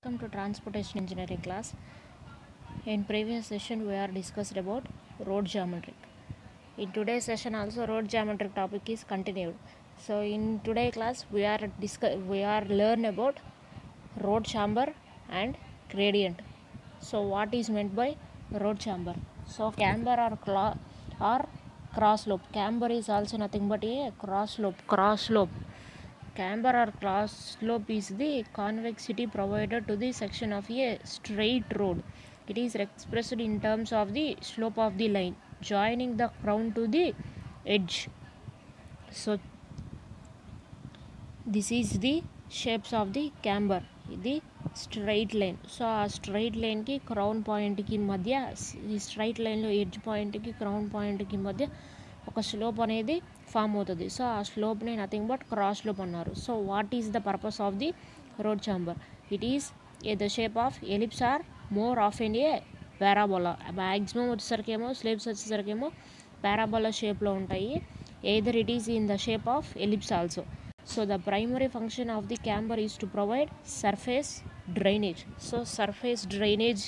Welcome to transportation engineering class. In previous session we are discussed about road geometry. In today's session also road geometry topic is continued. So in today class we are discuss we are learn about road chamber and gradient. So what is meant by road chamber? So camber or cla- or cross slope. Camber is also nothing but a cross slope. Cross slope camber or cross slope is the convexity provided to the section of a straight road it is expressed in terms of the slope of the line joining the crown to the edge so this is the shapes of the camber ఇది straight line so ఆ straight లైన్కి క్రౌన్ పాయింట్కి మధ్య ఈ straight లైన్లో edge పాయింట్కి crown పాయింట్కి మధ్య ఒక స్లోప్ అనేది ఫామ్ అవుతుంది సో ఆ స్లోప్ని నథింగ్ బట్ క్రాస్ స్లోప్ అన్నారు so what is the purpose of the road camber it is a the shape of ellipse or more of an a parabola maximum వచ్చేసరికి ఏమో స్లేబ్స్ వచ్చేసరికి ఏమో parabola షేప్లో ఉంటాయి either it is in the shape of ellipse also so the primary function of the camber is to provide surface drainage so surface drainage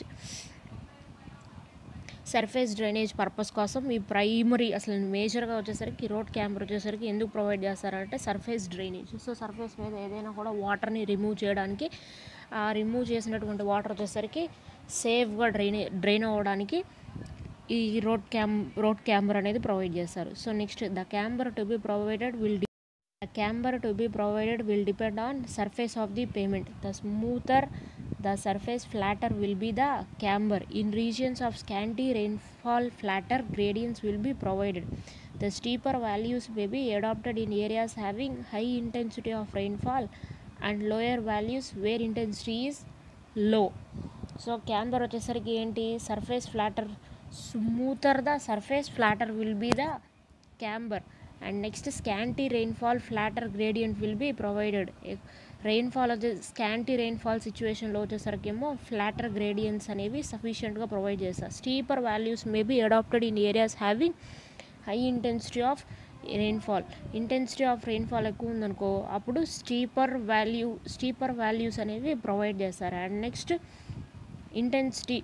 surface drainage purpose కోసం ఈ primary అసలు మేజర్గా వచ్చేసరికి రోడ్ క్యాంబర్ వచ్చేసరికి ఎందుకు provide చేస్తారంటే surface drainage so surface మీద ఏదైనా కూడా వాటర్ని రిమూవ్ చేయడానికి ఆ రిమూవ్ చేసినటువంటి వాటర్ వచ్చేసరికి సేఫ్గా డ్రైనే డ్రైన్ అవ్వడానికి ఈ రోడ్ క్యామ్ రోడ్ క్యాంబర్ అనేది ప్రొవైడ్ చేస్తారు so next the camber to be provided will The camber to be provided will depend on surface of the pavement. The smoother the surface, flatter will be the camber. In regions of scanty rainfall, flatter gradients will be provided. The steeper values may be adopted in areas having high intensity of rainfall and lower values where intensity is low. So camber వచ్చేసరికి ఏంటి surface flatter smoother the surface flatter will be the camber and next scanty rainfall flatter gradient will be provided rainfall వచ్చే scanty rainfall సిచ్యువేషన్లో వచ్చేసరికి ఏమో flatter gradients అనేవి సఫిషియెంట్గా provide చేస్తారు steeper values may be adopted in areas having high intensity of rainfall intensity of rainfall ఎక్కువ ఉందనుకో అప్పుడు స్టీపర్ వాల్యూ స్టీపర్ వాల్యూస్ అనేవి ప్రొవైడ్ చేస్తారు and next intensity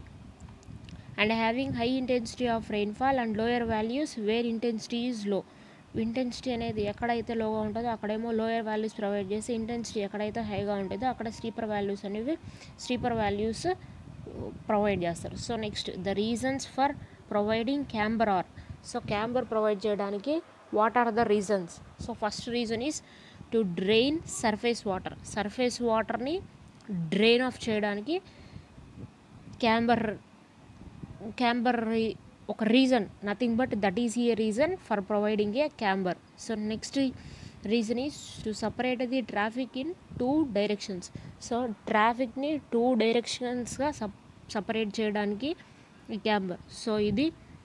and having high intensity of rainfall and lower values where intensity is low intensity అనేది ఎక్కడైతే లోగా ఉంటుందో అక్కడేమో లోయర్ వాల్యూస్ ప్రొవైడ్ చేసి ఇంటెన్సిటీ ఎక్కడైతే హైగా ఉంటుందో అక్కడ స్టీపర్ వాల్యూస్ అనేవి స్టీపర్ వాల్యూస్ ప్రొవైడ్ చేస్తారు so next the reasons for providing camber are so camber provide చేయడానికి what are the reasons so first reason is to drain surface water surface వాటర్ని drain off చేయడానికి camber camber ఒక reason nothing but that is a reason for providing a camber so next reason is to separate the traffic in two directions so ట్రాఫిక్ని two డైరెక్షన్స్గా సప్ separate చేయడానికి ఈ camber so ఇది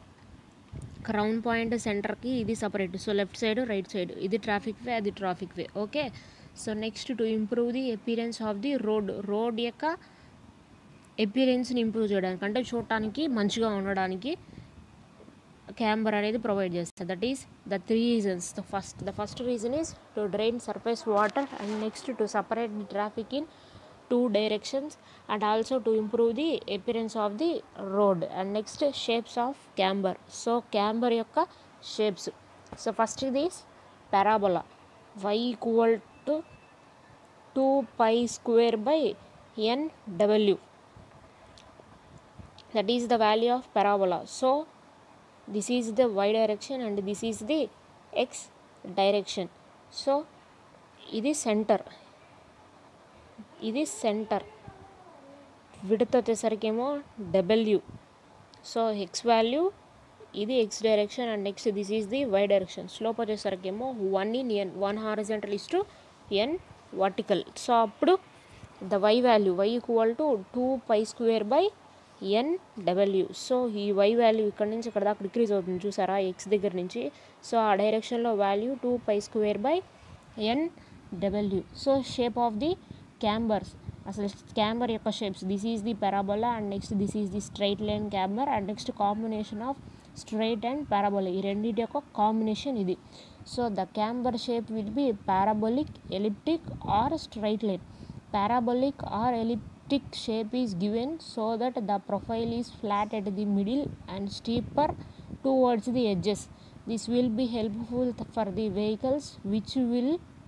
crown point సెంటర్కి ఇది separate so left side right side ఇది traffic way అది traffic way okay so next to improve the appearance of the road road యొక్క ఎపీరియన్స్ని ఇంప్రూవ్ చేయడానికి అంటే చూడటానికి మంచిగా ఉండడానికి క్యాంబర్ అనేది ప్రొవైడ్ చేస్తుంది that is the three reasons the first the first reason is to drain surface water and next to separate the traffic in two directions and also to improve the appearance of the road and next shapes of camber so camber యొక్క shapes so first ఇది parabola y equal to two pi square by n డబ్ల్యూ that is the value of parabola so this is the y direction and this is the x direction so ఇది centre ఇది centre width వచ్చేసరికి ఏమో డబ్ల్యూ so x value ఇది x direction and next this is the y direction slope వచ్చేసరికి ఏమో one in n one horizontal is to n vertical so అప్పుడు the y value y equal to two pi square by n డబ్ల్యూ so ఈ y value ఇక్కడ నుంచి ఇక్కడ దాకా decrease అవుతుంది చూసారా ఎక్స్ దగ్గర నుంచి సో ఆ డైరెక్షన్లో value two pi square by n డబ్ల్యూ so shape of the cambers అసలు క్యాంబర్ యొక్క shapes this is the parabola and next this is the straight line camber and next combination of straight and parabola ఈ రెండింటి యొక్క combination ఇది so the camber shape will be parabolic elliptic or straight line parabolic or ellip- elliptic shape is given so that the profile is flat at the middle and steeper towards the edges this will be helpful th- for the vehicles which will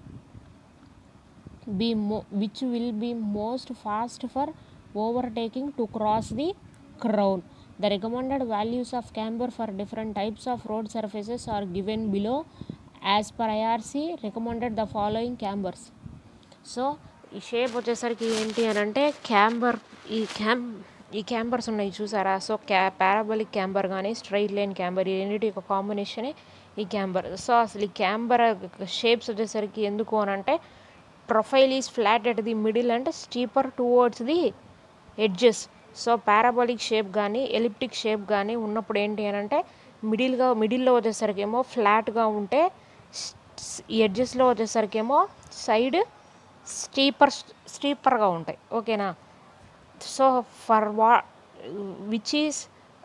be mo- which will be most fast for overtaking to cross the crown the recommended values of camber for different types of road surfaces are given below as per irc recommended the following cambers so ఈ shape వచ్చేసరికి ఏంటి అని అంటే camber ఈ cam ఈ క్యాంబర్స్ ఉన్నాయి చూసారా so క్యా పారాబలిక్ క్యాంబర్ కానీ స్ట్రైట్ లైన్ క్యాంబర్ ఈ రెండింటి యొక్క కాంబినేషనే ఈ క్యాంబర్ సో అసలు ఈ క్యాంబర్ షేప్స్ వచ్చేసరికి ఎందుకు అని అంటే profile is flat at the middle and steeper towards the edges so parabolic shape కానీ ఎలిప్టిక్ షేప్ కానీ ఉన్నప్పుడు ఏంటి అని అంటే మిడిల్గా మిడిల్లో వచ్చేసరికి ఏమో ఫ్లాట్గా ఉంటే ఈ ఎడ్జెస్లో వచ్చేసరికి ఏమో సైడ్ స్టీపర్ స్టీపర్గా ఉంటాయి ఓకేనా సో ఫర్ వా విచ్ ఈస్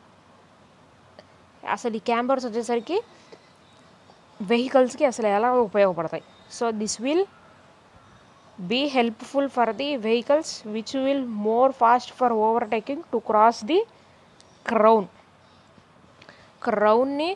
అసలు ఈ క్యాంబర్స్ వచ్చేసరికి వెహికల్స్కి అసలు ఎలా ఉపయోగపడతాయి so this will be helpful for the vehicles which will more fast for overtaking to cross the crown క్రౌన్ని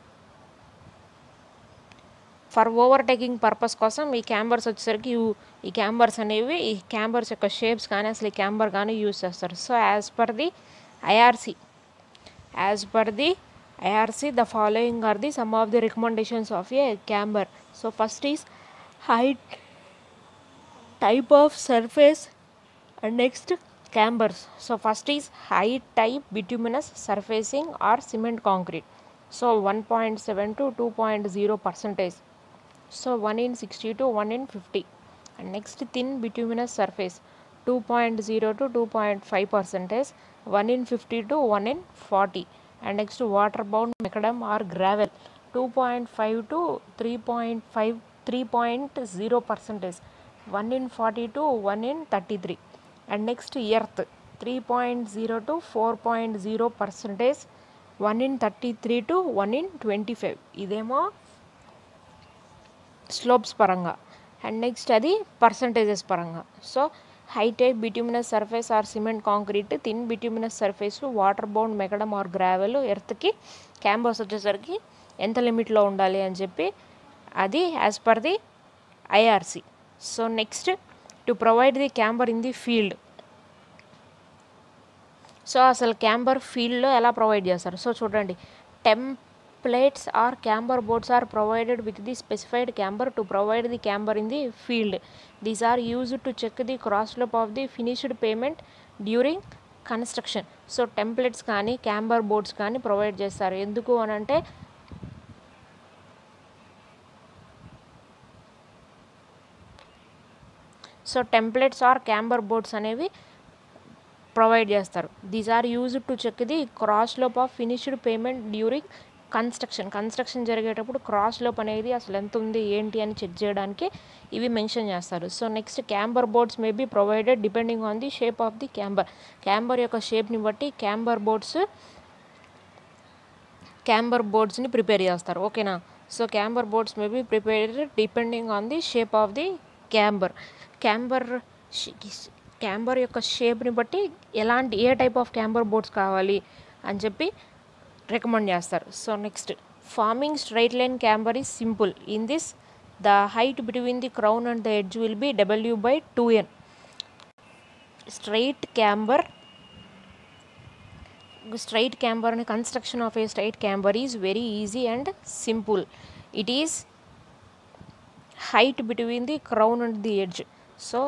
ఫర్ ఓవర్టేకింగ్ పర్పస్ కోసం ఈ క్యాంబర్స్ వచ్చేసరికి యూ- ఈ క్యాంబర్స్ అనేవి ఈ క్యాంబర్స్ యొక్క షేప్స్ కానీ అసలు ఈ క్యాంబర్ కానీ యూస్ చేస్తారు so as per the IRC as per the IRC the following are the some of the recommendations of a camber so first is height type of surface and next cambers so first is high type bituminous surfacing or cement concrete so 1.7 to 2.0 percentage so 1 in 60 to 1 in 50 and next thin bituminous surface 2.0 to 2.5 percentage 1 in 50 to 1 in 40 and next waterbound macadam or gravel 2.5 to 3.5 3.0 percentage 1 in 42 1 in 33 and next earth 3.0 to 4.0 percentage 1 in 33 to 1 in 25 ఇదేమో slopes పరంగా and next అది percentages పరంగా so high type bituminous surface or cement concrete thin bituminous surface water bound macadam or gravel ఎర్త్కి cambers వచ్చేసరికి ఎంత లిమిట్లో ఉండాలి అని చెప్పి అది as per the IRC so next to provide the camber in the field so అసలు camber ఫీల్డ్లో ఎలా ప్రొవైడ్ చేస్తారు సో చూడండి templates or camber boards are provided with the specified camber to provide the camber in the field these are used to check the cross slope of the finished pavement during construction so templates కానీ camber boards కానీ provide చేస్తారు ఎందుకు అని అంటే so templates or camber boards అనేవి provide చేస్తారు these are used to check the cross slope of finished pavement during construction construction జరిగేటప్పుడు cross slope అనేది అసలు ఎంత ఉంది ఏంటి అని చెక్ చేయడానికి ఇవి మెన్షన్ చేస్తారు so next camber boards may be provided depending on the shape of the camber camber యొక్క షేప్ని బట్టి క్యాంబర్ బోర్డ్స్ క్యాంబర్ బోర్డ్స్ని ప్రిపేర్ చేస్తారు ఓకేనా so camber boards may be prepared depending on the shape of the camber camber camber యొక్క షేప్ని బట్టి ఎలాంటి ఏ టైప్ ఆఫ్ క్యాంబర్ బోర్డ్స్ కావాలి అని చెప్పి రికమెండ్ చేస్తారు so next forming straight line camber is simple in this the height between the crown and the edge will be డబ్ల్యూ by two n straight camber straight camber and construction of a straight camber is very easy and simple it is height between the crown and the edge so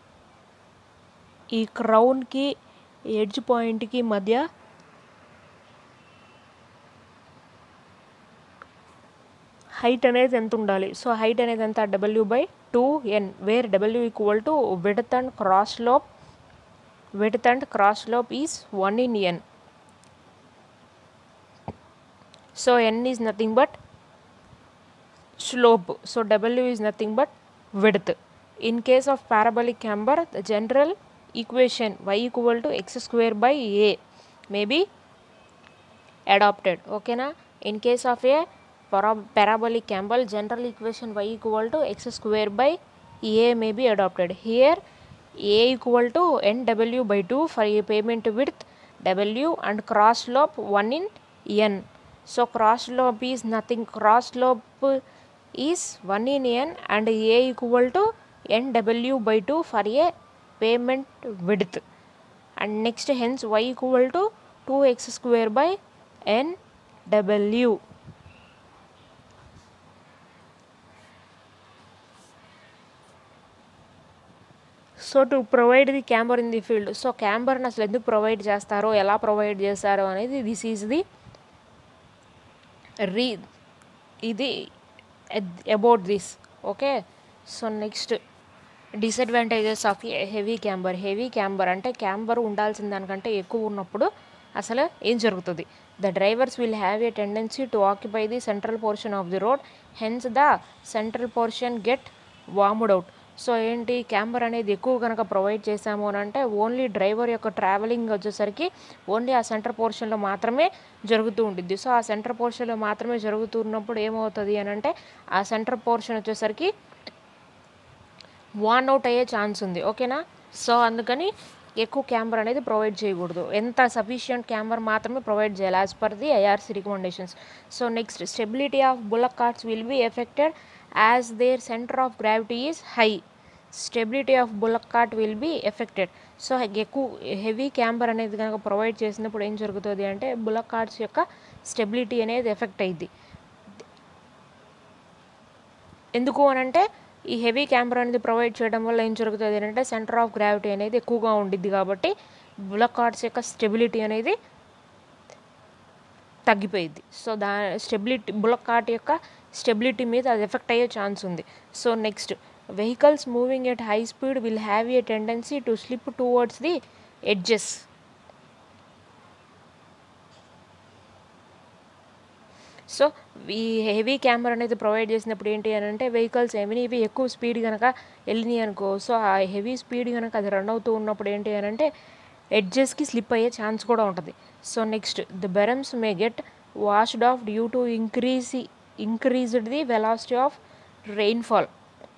ఈ క్రౌన్కి edge పాయింట్కి మధ్య height అనేది ఎంత ఉండాలి so height అనేది ఎంత W by two N where W equal to width and cross slope width and cross slope is one in N so N is nothing but slope so w is nothing but width in case of parabolic camber the general equation y equal to x square by a may be adopted okay na in case of a para- parabolic camber general equation y equal to x square by a may be adopted here a equal to nw by 2 for a pavement width w and cross slope 1 in n so cross slope is nothing cross slope is 1 in n and a equal to nw by 2 for a pavement width and next hence y equal to 2x square by nw so to provide the camber in the field so క్యాంబర్ని అసలు ఎందుకు provide చేస్తారో ఎలా provide చేస్తారో అనేది this is the రీ ఇది about this okay so next disadvantages of heavy camber heavy camber అంటే క్యాంబర్ ఉండాల్సిన దానికంటే ఎక్కువ ఉన్నప్పుడు అసలు ఏం జరుగుతుంది the drivers will have a tendency to occupy the central portion of the road hence the central portion get warmed out so ఏంటి camber అనేది ఎక్కువ కనుక ప్రొవైడ్ చేసాము అని అంటే ఓన్లీ డ్రైవర్ యొక్క ట్రావెలింగ్ వచ్చేసరికి ఓన్లీ ఆ సెంటర్ పోర్షన్లో మాత్రమే జరుగుతూ ఉంటుంది సో ఆ సెంటర్ పోర్షన్లో మాత్రమే జరుగుతున్నప్పుడు ఏమవుతుంది అని అంటే ఆ సెంటర్ పోర్షన్ వచ్చేసరికి వాన్ అవుట్ అయ్యే ఛాన్స్ ఉంది ఓకేనా సో అందుకని ఎక్కువ క్యామర్ అనేది ప్రొవైడ్ చేయకూడదు ఎంత సఫిషియంట్ క్యామర్ మాత్రమే ప్రొవైడ్ చేయాలి as per the IRC recommendations so next stability of bullock carts will be affected as their centre of gravity is high stability of bullock cart will be affected so ఎక్కువ heavy camber అనేది కనుక provide చేసినప్పుడు ఏం జరుగుతుంది అంటే bullock carts యొక్క stability అనేది effect అయ్యిద్ది ఎందుకు అని అంటే ఈ హెవీ కెమెరా అనేది ప్రొవైడ్ చేయడం వల్ల ఏం జరుగుతుంది అంటే సెంటర్ ఆఫ్ గ్రావిటీ అనేది ఎక్కువగా ఉండిద్ది కాబట్టి బులక్ కార్డ్స్ యొక్క స్టెబిలిటీ అనేది తగ్గిపోయింది so the stability bullock cart యొక్క స్టెబిలిటీ మీద అది ఎఫెక్ట్ అయ్యే ఛాన్స్ ఉంది so next vehicles moving at high speed will have a tendency to slip towards the edges so ఈ హెవీ కెమెరా అనేది ప్రొవైడ్ చేసినప్పుడు ఏంటి అని అంటే వెహికల్స్ ఏమైనా ఇవి ఎక్కువ స్పీడ్ కనుక వెళ్ళినాయి అనుకో సో ఆ హెవీ స్పీడ్ కనుక అది రన్ అవుతూ ఉన్నప్పుడు ఏంటి అని అంటే ఎడ్జెస్కి స్లిప్ అయ్యే ఛాన్స్ కూడా ఉంటుంది so next the berms may get washed off due to increase increased the velocity of rainfall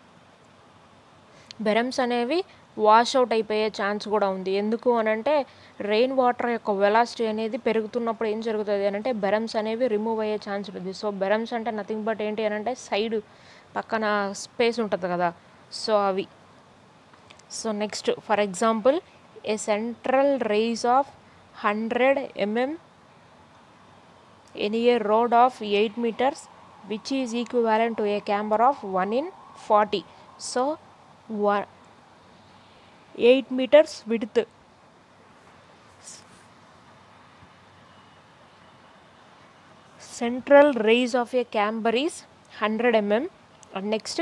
berms అనేవి వాష్ అవుట్ అయిపోయే ఛాన్స్ కూడా ఉంది ఎందుకు అని అంటే రెయిన్ వాటర్ యొక్క వెలాసిటీ అనేది పెరుగుతున్నప్పుడు ఏం జరుగుతుంది అని అంటే బెరమ్స్ అనేవి రిమూవ్ అయ్యే ఛాన్స్ ఉంటుంది సో బెరమ్స్ అంటే నథింగ్ బట్ ఏంటి అని అంటే సైడ్ పక్కన స్పేస్ ఉంటుంది కదా సో అవి so next for example a central rise of hundred mm any a road of eight metres which is equivalent to a camber of one in forty so one eight metres width central raise of a camber is 100 mm and next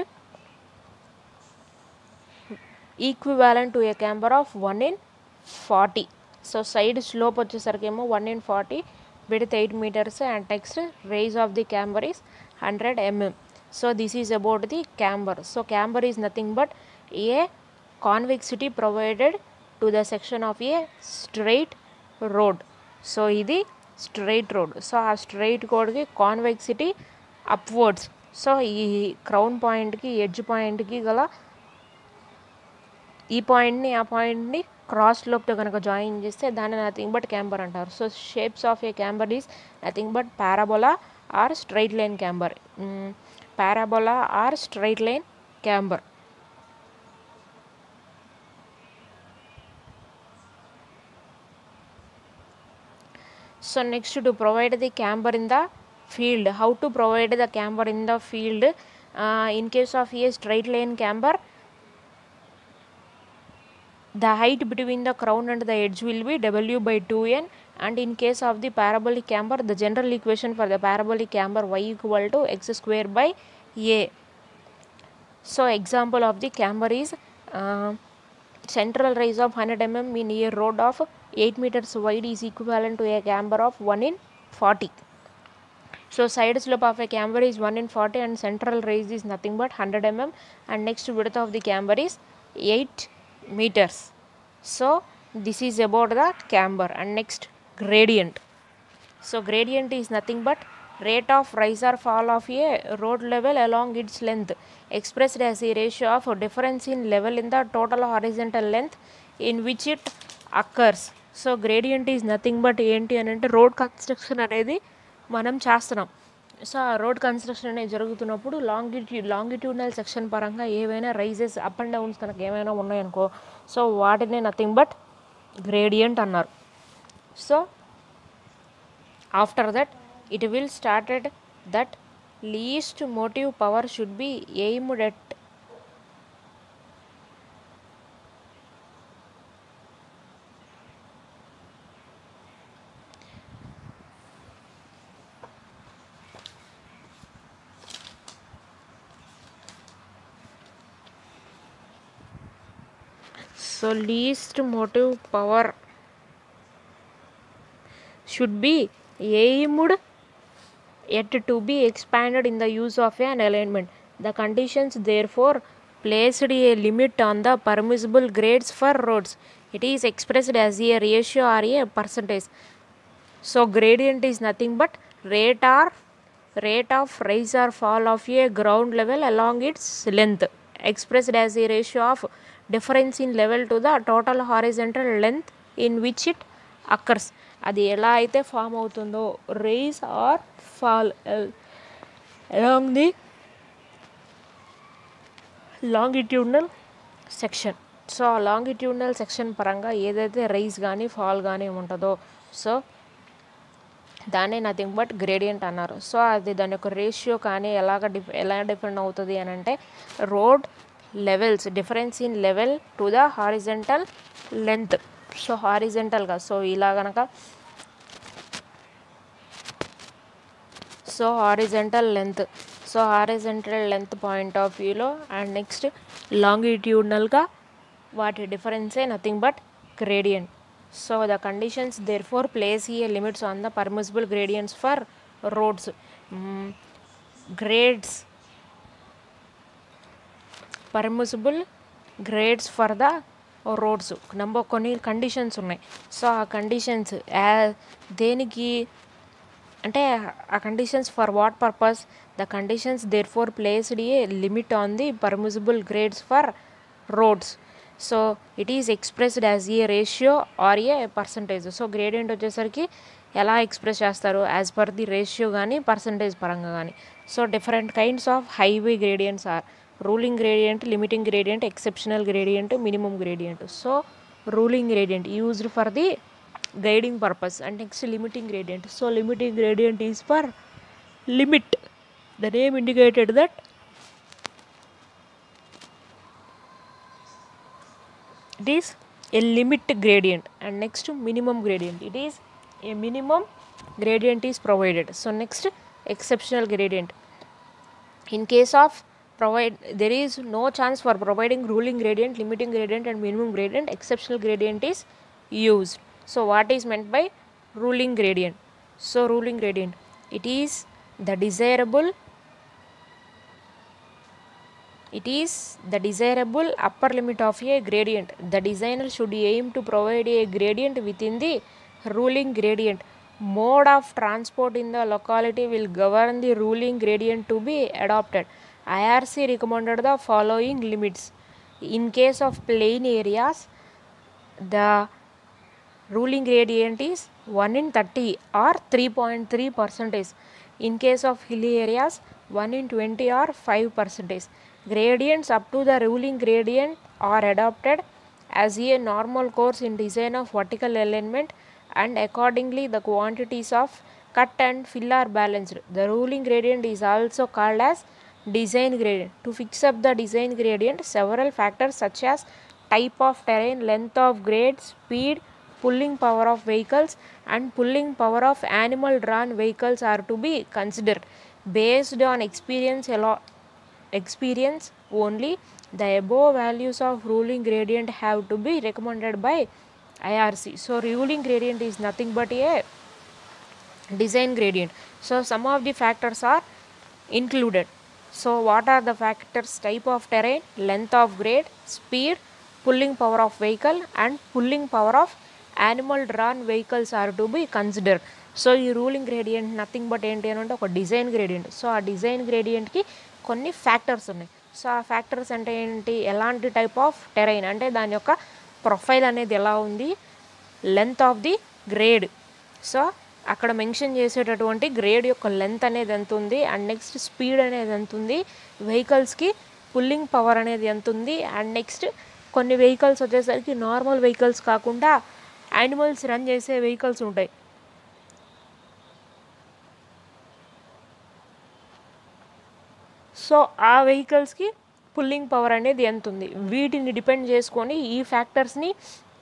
equivalent to a camber of 1 in 40 so side slope వచ్చేసరికి ఏమో one in forty width eight metres and next rise of the camber is hundred mm so this is about the camber so camber is nothing but a convexity provided to the section of a straight road so ఇది straight road so ఆ straight రోడ్కి convexity upwards so ఈ crown పాయింట్కి edge పాయింట్కి గల ఈ పాయింట్ని ఆ పాయింట్ని క్రాస్ లోప్తో కనుక జాయిన్ చేస్తే దాన్ని నథింగ్ బట్ క్యాంబర్ అంటారు so shapes of a camber is nothing but parabola or straight line camber parabola or straight line camber so next to provide the camber in the field how to provide the camber in the field uh, in case of a straight line camber the height between the crown and the edge will be w by 2n and in case of the parabolic camber the general equation for the parabolic camber y equal to x square by a so example of the camber is uh, central rise of 100 mm in a road of 8 meters wide is equivalent to a camber of 1 in 40 so side slope of a camber is 1 in 40 and central rise is nothing but 100 mm and next width of the camber is 8 meters so this is about the camber and next gradient so gradient is nothing but rate of rise or fall of a road level along its length expressed as a ratio of difference in level in the total horizontal length in which it occurs so gradient is nothing but ఏంటి అని అంటే road construction అనేది మనం చేస్తున్నాం so ఆ road construction అనేది జరుగుతున్నప్పుడు లాంగిట్యూ longitudinal section పరంగా ఏవైనా రైజెస్ అప్ అండ్ డౌన్స్ కనుక ఏమైనా ఉన్నాయనుకో సో వాటినే నథింగ్ బట్ గ్రేడియంట్ అన్నారు so after that it will started that least motive power should be aimed at so least motive power should be aimed yet to be expanded in the use of an alignment. The conditions therefore placed a limit on the permissible grades for roads. It is expressed as a ratio or a percentage. So gradient is nothing but rate or rate of rise or fall of a ground level along its length expressed as a ratio of difference in level to the total horizontal length in which it occurs అది ఎలా అయితే form అవుతుందో rise or fall along the longitudinal section so ఆ longitudinal section పరంగా ఏదైతే rise కానీ fall కానీ ఉంటుందో సో దాన్నే నథింగ్ బట్ గ్రేడియంట్ అన్నారు సో అది దాని యొక్క రేషియో కానీ ఎలాగ డిఫ్ ఎలా డిపెండ్ అవుతుంది అని అంటే road levels difference in level to the horizontal length so హారిజెంటల్గా సో ఇలా కనుక so horizontal length so horizontal length point of వ్యూలో అండ్ నెక్స్ట్ లాంగిట్యూడ్నల్గా వాటి డిఫరెన్సే nothing but gradient so the conditions therefore place ఈ limits on the permissible gradients for roads grades permissible grades for the roads number కొన్ని కండిషన్స్ ఉన్నాయి so ఆ conditions దేనికి అంటే ఆ conditions for what purpose the conditions therefore placed a limit on the permissible grades for roads so it is expressed as a ratio or a percentage so gradient వచ్చేసరికి ఎలా express చేస్తారు as per the ratio కానీ percentage పరంగా కానీ so different kinds of highway gradients are ruling gradient limiting gradient exceptional gradient minimum gradient so ruling gradient used for the guiding purpose and next limiting gradient so limiting gradient is for limit the name indicated that it is a limit gradient and next minimum gradient it is a minimum gradient is provided so next exceptional gradient in case of provide there is no chance for providing ruling gradient limiting gradient and minimum gradient exceptional gradient is used so what is meant by ruling gradient so ruling gradient it is the desirable it is the desirable upper limit of a gradient the designer should aim to provide a gradient within the ruling gradient mode of transport in the locality will govern the ruling gradient to be adopted irc recommended the following limits in case of plain areas the ruling gradient is 1 in 30 or 3.3 percentage in case of hilly areas 1 in 20 or 5 percentage gradients up to the ruling gradient are adopted as a normal course in design of vertical alignment and accordingly the quantities of cut and fill are balanced the ruling gradient is also called as design gradient to fix up the design gradient several factors such as type of terrain length of grade speed pulling power of vehicles and pulling power of animal drawn vehicles are to be considered based on experience alo- experience only the above values of ruling gradient have to be recommended by IRC so ruling gradient is nothing but a design gradient so some of the factors are included so what are the factors type of terrain length of grade speed pulling power of vehicle and pulling power of animal drawn vehicles are to be considered so ఈ ruling gradient nothing but ఏంటి అని అంటే ఒక design gradient so ఆ design గ్రేడియంట్కి కొన్ని factors ఉన్నాయి so ఆ ఫ్యాక్టర్స్ అంటే ఏంటి ఎలాంటి టైప్ ఆఫ్ టెరైన్ అంటే దాని యొక్క ప్రొఫైల్ అనేది ఎలా ఉంది length of the grade so అక్కడ మెన్షన్ చేసేటటువంటి గ్రేడ్ యొక్క లెంత్ అనేది ఎంత ఉంది అండ్ నెక్స్ట్ స్పీడ్ అనేది ఎంత ఉంది వెహికల్స్కి పుల్లింగ్ పవర్ అనేది ఎంత ఉంది అండ్ నెక్స్ట్ కొన్ని వెహికల్స్ వచ్చేసరికి నార్మల్ వెహికల్స్ కాకుండా యానిమల్స్ రన్ చేసే వెహికల్స్ ఉంటాయి సో ఆ వెహికల్స్కి పుల్లింగ్ పవర్ అనేది ఎంత ఉంది వీటిని డిపెండ్ చేసుకొని ఈ ఫ్యాక్టర్స్ని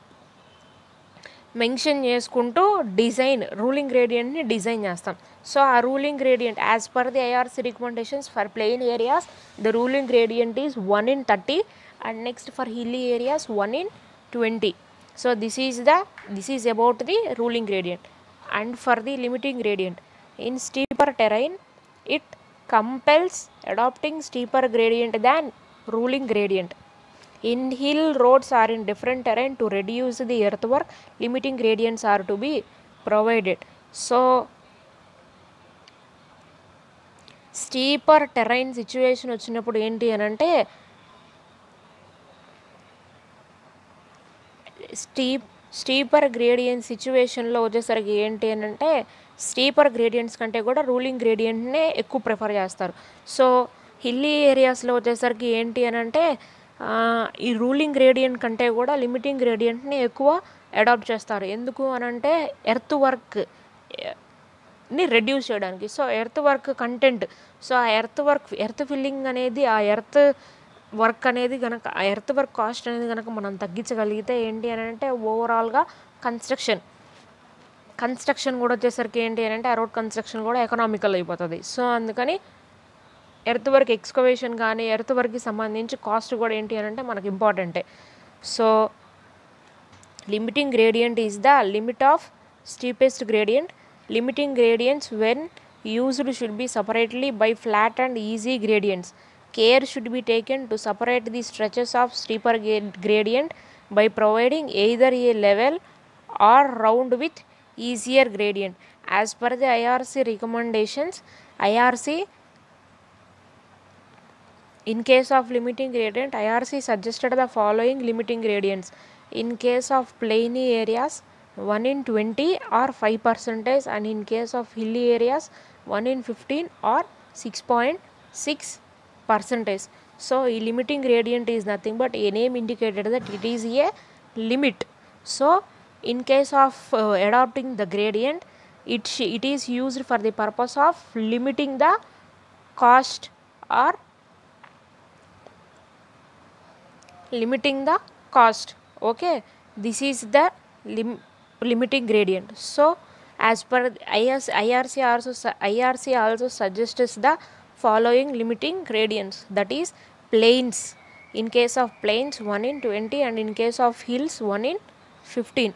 మెన్షన్ చేసుకుంటూ డిజైన్ రూలింగ్ గ్రేడియంట్ని డిజైన్ చేస్తాం సో ఆ ruling gradient as per the IRC recommendations for plain areas the ruling gradient is one in thirty and next for hilly areas one in twenty so this is the this is about the ruling gradient and for the limiting gradient in steeper terrain it compels adopting steeper gradient than ruling gradient in hill roads are in different terrain to reduce the earthwork limiting gradients are to be provided so steeper terrain situation వచ్చినప్పుడు ఏంటి అని అంటే steep steeper gradient సిచ్యువేషన్లో వచ్చేసరికి ఏంటి అని అంటే steeper gradients కంటే కూడా రూలింగ్ గ్రేడియంట్నే ఎక్కువ ప్రిఫర్ చేస్తారు సో హిల్లీ ఏరియాస్లో వచ్చేసరికి ఏంటి అని అంటే ఆ, ఈ రూలింగ్ గ్రేడియంట్ కంటే కూడా లిమిటింగ్ గ్రేడియంట్ని ఎక్కువ అడాప్ట్ చేస్తారు ఎందుకు అని అంటే ఎర్త్ వర్క్ ని రెడ్యూస్ చేయడానికి so earth work content so ఆ ఎర్త్ వర్క్ ఎర్త్ ఫిల్లింగ్ అనేది ఆ ఎర్త్ వర్క్ అనేది కనుక ఆ ఎర్త్ వర్క్ కాస్ట్ అనేది కనుక మనం తగ్గించగలిగితే ఏంటి అని అంటే ఓవరాల్గా కన్స్ట్రక్షన్ కన్స్ట్రక్షన్ కూడా వచ్చేసరికి ఏంటి అని అంటే ఆ రోడ్ కన్స్ట్రక్షన్ కూడా ఎకనామికల్ అయిపోతుంది సో అందుకని ఎర్త్ వర్క్ ఎక్స్కవేషన్ కానీ ఎర్త్ వర్క్కి సంబంధించి కాస్ట్ కూడా ఏంటి అని అంటే మనకి ఇంపార్టెంటే so limiting gradient is the limit of steepest gradient limiting gradients when used should be separately by flat and easy gradients care should be taken to separate the stretches of steeper gra- gradient by providing either a level or round with easier gradient as per the irc recommendations irc in case of limiting gradient, IRC suggested the following limiting gradients. In case of plainy areas, 1 in 20 or 5 percentage, and in case of hilly areas, 1 in 15 or 6.6 percentage. So, a limiting gradient is nothing but a name indicated that it is a limit. So, in case of uh, adopting the gradient, it, sh- it is used for the purpose of limiting the cost or limiting the cost okay this is the lim- limiting gradient so as per IS, irc also su- irc also suggests the following limiting gradients that is plains in case of plains 1 in 20 and in case of hills 1 in 15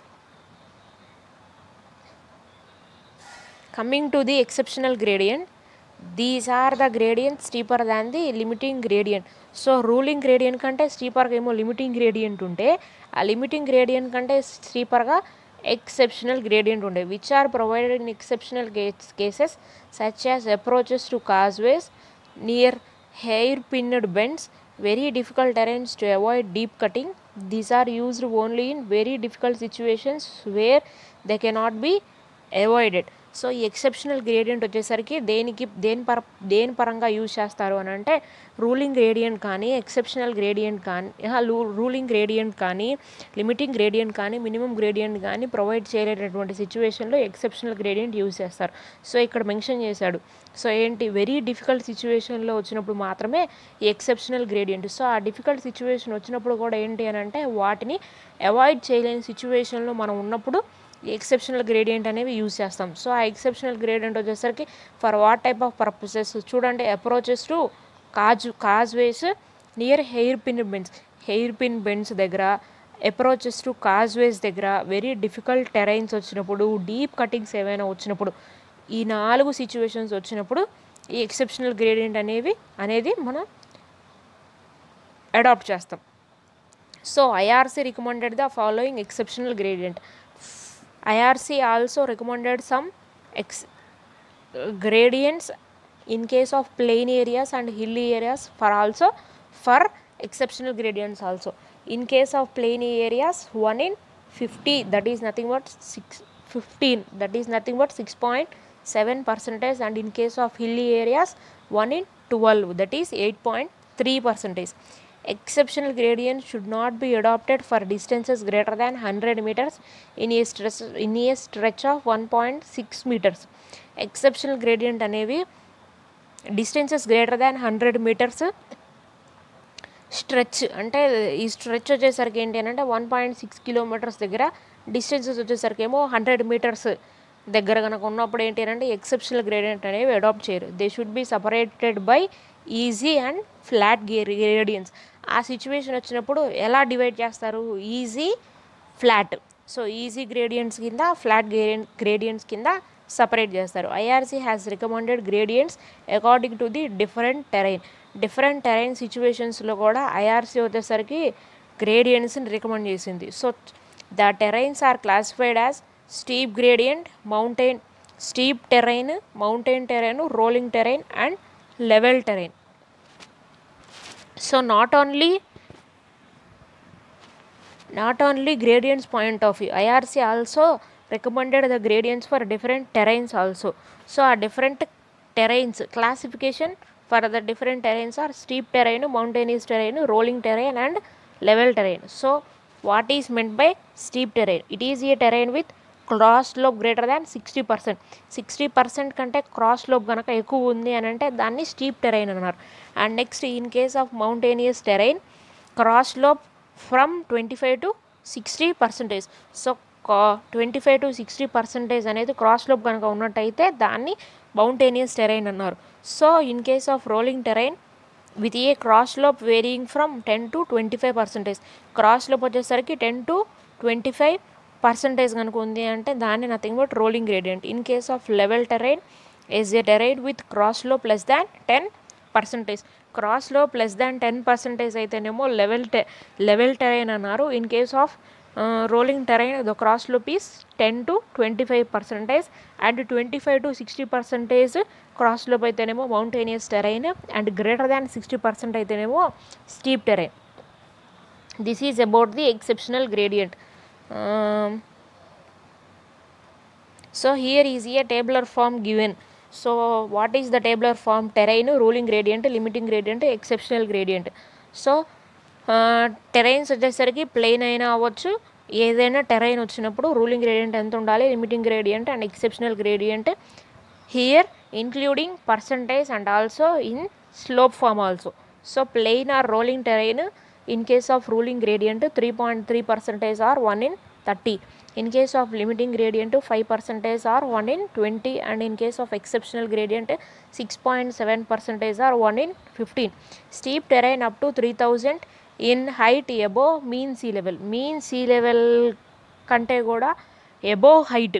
coming to the exceptional gradient these are the gradients steeper than the limiting gradient so ruling gradient కంటే స్టీపర్గా ఏమో limiting gradient ఉంటే ఆ limiting gradient కంటే స్టీపర్గా exceptional gradient ఉండే which are provided in exceptional cases such as approaches to causeways near hairpinned bends very difficult terrains to avoid deep cutting these are used only in very difficult situations where they cannot be avoided so ఈ exceptional gradient వచ్చేసరికి దేనికి దేని పర దేని పరంగా use చేస్తారు అని అంటే రూలింగ్ గ్రేడియంట్ కానీ ఎక్సెప్షనల్ గ్రేడియంట్ కానీ రూలింగ్ గ్రేడియంట్ కానీ లిమిటింగ్ గ్రేడియంట్ కానీ మినిమం గ్రేడియంట్ కానీ ప్రొవైడ్ చేయలేనటువంటి సిచ్యువేషన్లో ఎక్సెప్షనల్ గ్రేడియంట్ యూజ్ చేస్తారు సో ఇక్కడ మెన్షన్ చేశాడు సో ఏంటి వెరీ డిఫికల్ట్ సిచ్యువేషన్లో వచ్చినప్పుడు మాత్రమే ఈ ఎక్సెప్షనల్ గ్రేడియంట్ సో ఆ డిఫికల్ట్ సిచ్యువేషన్ వచ్చినప్పుడు కూడా ఏంటి అని అంటే వాటిని అవాయిడ్ చేయలేని సిచ్యువేషన్లో మనం ఉన్నప్పుడు ఈ ఎక్సెప్షనల్ గ్రేడియంట్ అనేవి యూజ్ చేస్తాం సో ఆ ఎక్సెప్షనల్ గ్రేడియంట్ వచ్చేసరికి for what type of purposes చూడండి అప్రోచెస్ టు కాజు causeways near hairpin bends hairpin bends దగ్గర అప్రోచెస్ టు కాజ్వేస్ దగ్గర వెరీ డిఫికల్ట్ టెరైన్స్ వచ్చినప్పుడు డీప్ కటింగ్స్ ఏవైనా వచ్చినప్పుడు ఈ నాలుగు సిచ్యువేషన్స్ వచ్చినప్పుడు ఈ ఎక్సెప్షనల్ గ్రేడియంట్ అనేవి అనేది మనం అడాప్ట్ చేస్తాం so IRC recommended the following exceptional gradient IRC also recommended some ex- uh, gradients in case of plain areas and hilly areas for also for exceptional gradients also in case of plain areas 1 in 50 that is nothing but 6 15 that is nothing but 6.7 percentage and in case of hilly areas 1 in 12 that is 8.3 percentage exceptional gradient should not be adopted for distances greater than 100 meters in a stretch in a stretch of 1.6 meters exceptional gradient అనేవి distances greater than hundred metres stretch అంటే ఈ stretch వచ్చేసరికి ఏంటి అని అంటే one point six kilometres దగ్గర distances వచ్చేసరికి ఏమో హండ్రెడ్ మీటర్స్ దగ్గర కనుక ఉన్నప్పుడు ఏంటి అని అంటే ఎక్సెప్షనల్ గ్రేడియంట్ అనేవి అడాప్ట్ చేయరు they should be separated by easy and flat gradients ఆ సిచ్యువేషన్ వచ్చినప్పుడు ఎలా డివైడ్ చేస్తారు easy flat so easy gradients కింద ఫ్లాట్ గ్రేడియంట్ గ్రేడియంట్స్ కింద సపరేట్ చేస్తారు IRC has recommended gradients according to the different terrain different terrain సిచ్యువేషన్స్లో కూడా IRC వచ్చేసరికి గ్రేడియంట్స్ని రికమెండ్ చేసింది so the terrains are classified as steep gradient mountain steep terrain mountain terrain rolling terrain and level terrain so not only not only gradients point of view irc also recommended the gradients for different terrains also so a different terrains classification for the different terrains are steep terrain mountainous terrain rolling terrain and level terrain so what is meant by steep terrain it is a terrain with cross slope greater than sixty percent sixty percent కంటే cross slope కనుక ఎక్కువ ఉంది అని అంటే దాన్ని steep terrain అన్నారు and next in case of mountainous terrain cross slope from twenty five to sixty percentage so twenty five to sixty percentage అనేది cross slope కనుక ఉన్నట్టయితే దాన్ని మౌంటేనియస్ టెరైన్ అన్నారు so in case of rolling terrain with a cross slope varying from ten to twenty five percentage cross slope వచ్చేసరికి ten to twenty five percentage కనుక ఉంది అంటే దాన్ని nothing but rolling gradient in case of level terrain is a terrain with cross లో plus than ten percentage క్రాస్లో plus than ten percentage అయితేనేమో level టె level terrain అన్నారు in case of rolling terrain the cross లో is ten to twenty five percentage and twenty five to sixty percentage cross slope అయితేనేమో mountainous terrain and greater than sixty percent అయితేనేమో steep terrain this is about the exceptional gradient so here is a tabular form given so what is the tabular form terrain ruling gradient limiting gradient exceptional gradient so terrains వచ్చేసరికి plain అయినా అవ్వచ్చు ఏదైనా terrain వచ్చినప్పుడు ruling gradient ఎంత ఉండాలి limiting gradient and exceptional gradient here including percentage and also in slope form also so plain or rolling terrain in case of ruling gradient three point three percentage or one in thirty in case of limiting gradient 5 percentage or 1 in 20 and in case of exceptional gradient 6.7 percentage or 1 in 15 steep terrain up to 3000 in height above mean sea level mean sea level కంటే కూడా above height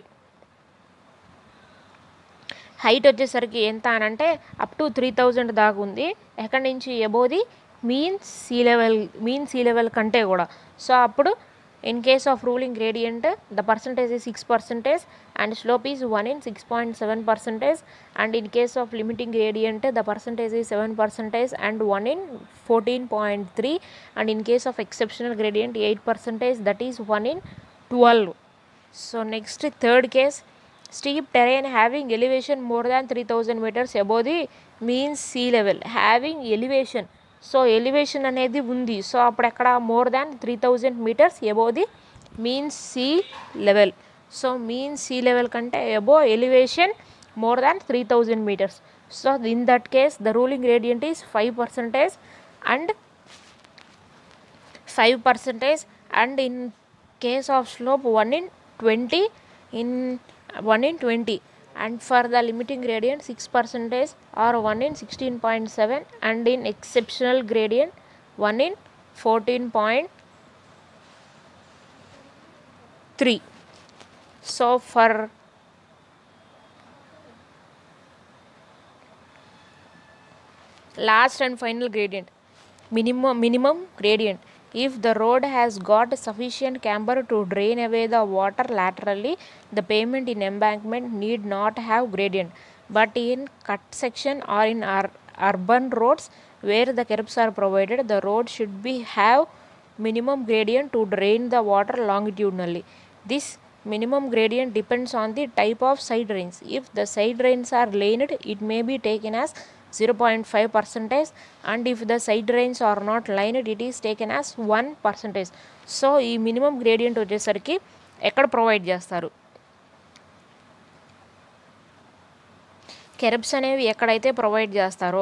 height వచ్చేసరికి ఎంత అని అంటే up to three thousand దాకా ఉంది ఎక్కడి నుంచి above the mean sea level mean sea level కంటే కూడా సో అప్పుడు in case of ruling gradient the percentage is 6 percentage and slope is 1 in 6.7 percentage and in case of limiting gradient the percentage is 7 percentage and 1 in 14.3 and in case of exceptional gradient 8 percentage that is 1 in 12 so next third case steep terrain having elevation more than 3000 meters above the mean sea level having elevation so elevation అనేది ఉంది so అప్పుడు ఎక్కడ more than three thousand metres above the mean sea level so mean sea level కంటే above elevation more than three thousand metres so in that case the ruling gradient is five percentage and five percentage and in case of slope one in twenty in one in twenty and for the limiting gradient 6 percentage or 1 in 16.7 and in exceptional gradient 1 in 14.3 so for last and final gradient minimum minimum gradient if the road has got sufficient camber to drain away the water laterally the pavement in embankment need not have gradient but in cut section or in ur- urban roads where the curbs are provided the road should be have minimum gradient to drain the water longitudinally this minimum gradient depends on the type of side drains if the side drains are laned it may be taken as 0.5 percentage and if the side drains are not lined it is taken as 1 percentage so ఈ minimum gradient వచ్చేసరికి ఎక్కడ provide చేస్తారు కెరబ్స్ అనేవి ఎక్కడైతే provide చేస్తారో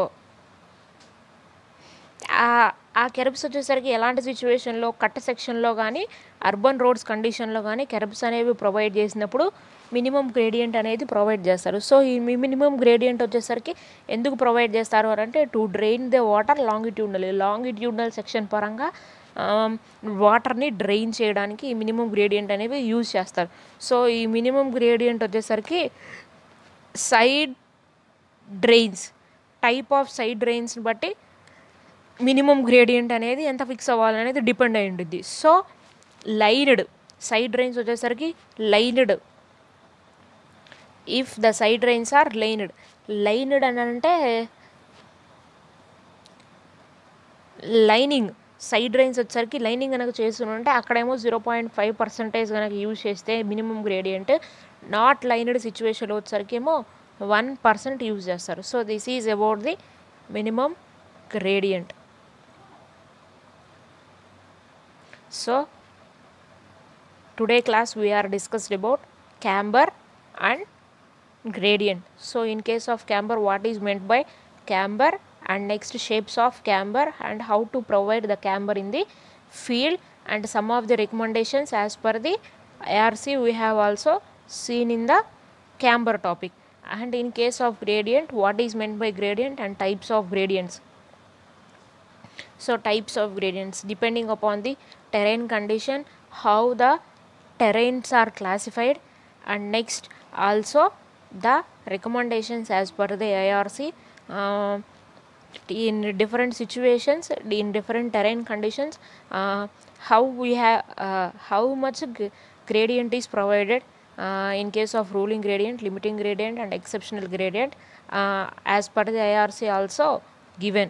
ఆ- ఆ కెరబ్స్ వచ్చేసరికి ఎలాంటి సిచ్యువేషన్లో కట్ట సెక్షన్లో కానీ అర్బన్ రోడ్స్ కండిషన్లో కానీ కెరబ్స్ అనేవి ప్రొవైడ్ చేసినప్పుడు మినిమం గ్రేడియంట్ అనేది ప్రొవైడ్ చేస్తారు సో ఈ మినిమం గ్రేడియంట్ వచ్చేసరికి ఎందుకు ప్రొవైడ్ చేస్తారు అని అంటే to drain the water longitudinal longitudinal section పరంగా వాటర్ని డ్రైన్ చేయడానికి ఈ మినిమం గ్రేడియంట్ అనేవి యూజ్ చేస్తారు సో ఈ మినిమం గ్రేడియంట్ వచ్చేసరికి side drains type of side డ్రైన్స్ని బట్టి మినిమం గ్రేడియంట్ అనేది ఎంత ఫిక్స్ అవ్వాలనేది డిపెండ్ అయి ఉంటుంది సో లైన్డ్ సైడ్ డ్రైన్స్ వచ్చేసరికి lined if the side drains are lined lined అని అంటే లైనింగ్ సైడ్ డ్రైన్స్ వచ్చేసరికి లైనింగ్ కనుక చేస్తుంటే అక్కడేమో జీరో పాయింట్ ఫైవ్ పర్సెంటేజ్ కనుక యూజ్ చేస్తే మినిమం గ్రేడియంట్ నాట్ లైన్డ్ సిచ్యువేషన్లో వచ్చేసరికి ఏమో వన్ పర్సెంట్ యూజ్ చేస్తారు so this is about the minimum gradient so today class we are discussed about camber and gradient so in case of camber what is meant by camber and next shapes of camber and how to provide the camber in the field and some of the recommendations as per the IRC we have also seen in the camber topic and in case of gradient what is meant by gradient and types of gradients so types of gradients depending upon the terrain condition how the terrains are classified and next also the recommendations as per the irc uh, in different situations in different terrain conditions uh, how we have uh, how much g- gradient is provided uh, in case of ruling gradient limiting gradient and exceptional gradient uh, as per the irc also given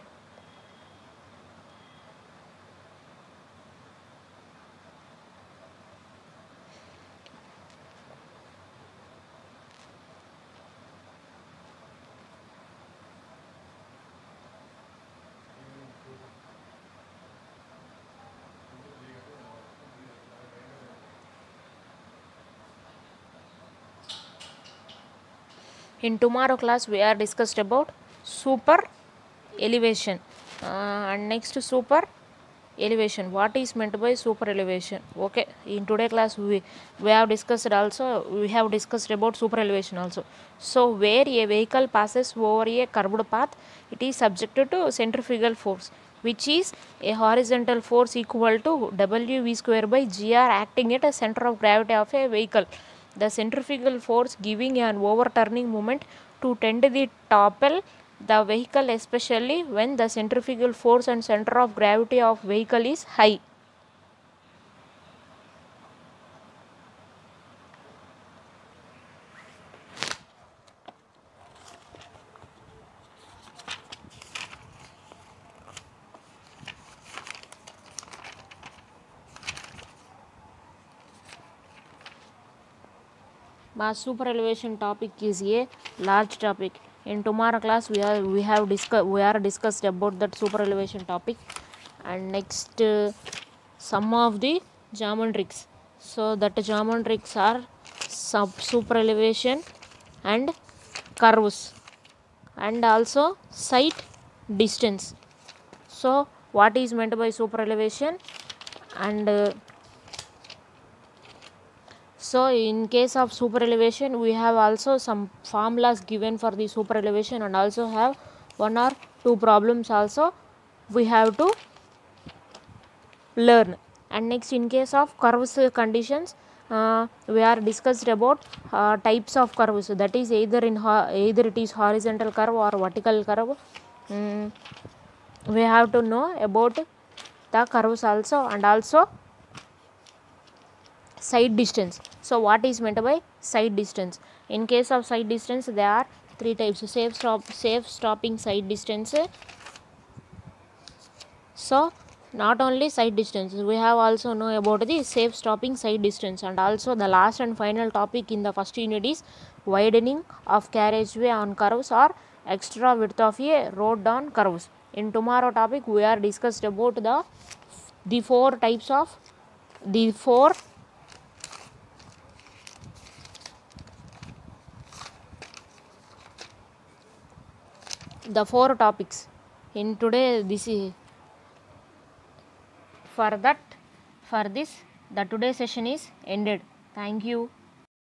in tomorrow class we are discussed about super elevation uh, and next super elevation what is meant by super elevation okay in today class we we have discussed also we have discussed about super elevation also so where a vehicle passes over a curved path it is subjected to centrifugal force which is a horizontal force equal to wv square by gr acting at a center of gravity of a vehicle the centrifugal force giving an overturning moment to tend the topple the vehicle especially when the centrifugal force and center of gravity of vehicle is high My super elevation topic is a large topic. In tomorrow class, we are we have discuss we are discussed about that super elevation topic, and next uh, some of the geometrics. So that geometrics are sub super elevation and curves, and also sight distance. So what is meant by super elevation and uh, so in case of super elevation we have also some formulas given for the super elevation and also have one or two problems also we have to learn and next in case of curves uh, conditions uh, we are discussed about uh, types of curves that is either in ho- either it is horizontal curve or vertical curve Mm, we have to know about the curves also and also side distance so what is meant by side distance in case of side distance there are three types safe stop safe stopping side distance so not only side distance we have also know about the safe stopping side distance and also the last and final topic in the first unit is widening of carriageway on curves or extra width of a road on curves in tomorrow topic we are discussed about the the four types of the four the four topics in today this is for that for this the today session is ended thank you